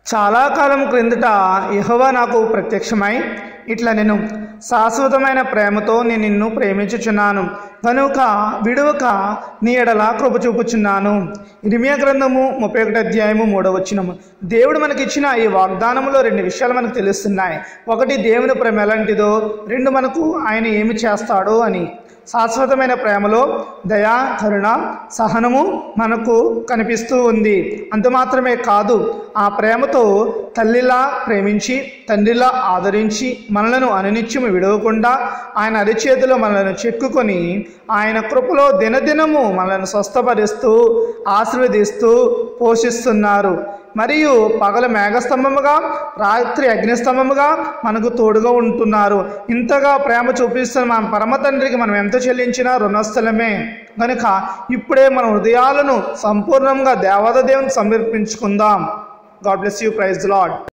చాలా కాలం క్రిందట యెహోవా నాకు ప్రత్యక్షమై ఇట్లా నేను శాశ్వతమైన ప్రేమతో నేను నిన్ను ప్రేమించుచున్నాను కనుక విడువక నీ ఎడల కృప చూపుచున్నాను ఇరిమియా గ్రంథము ముప్పై ఒకటి అధ్యాయము మూడవ వచనము దేవుడు మనకిచ్చిన ఈ వాగ్దానములో రెండు విషయాలు మనకు తెలుస్తున్నాయి ఒకటి దేవుని ప్రేమ ఎలాంటిదో రెండు మనకు ఆయన ఏమి చేస్తాడో అని శాశ్వతమైన ప్రేమలో దయ కరుణ సహనము మనకు కనిపిస్తూ ఉంది అంత మాత్రమే కాదు ఆ ప్రేమతో తల్లిలా ప్రేమించి తండ్రిలా ఆదరించి మనలను అనునిత్యము విడవకుండా ఆయన అరిచేతిలో మనలను చెక్కుకొని ఆయన కృపలో దినదినము మనలను స్వస్థపరుస్తూ ఆశీర్వదిస్తూ పోషిస్తున్నారు మరియు పగల మేఘస్తంభముగా రాత్రి అగ్నిస్తంభముగా మనకు తోడుగా ఉంటున్నారు ఇంతగా ప్రేమ చూపిస్తున్న మన పరమ తండ్రికి మనం ఎంత చెల్లించినా రుణస్థలమే కనుక ఇప్పుడే మన హృదయాలను సంపూర్ణంగా దేవత దేవుని సమర్పించుకుందాం God bless you praise lord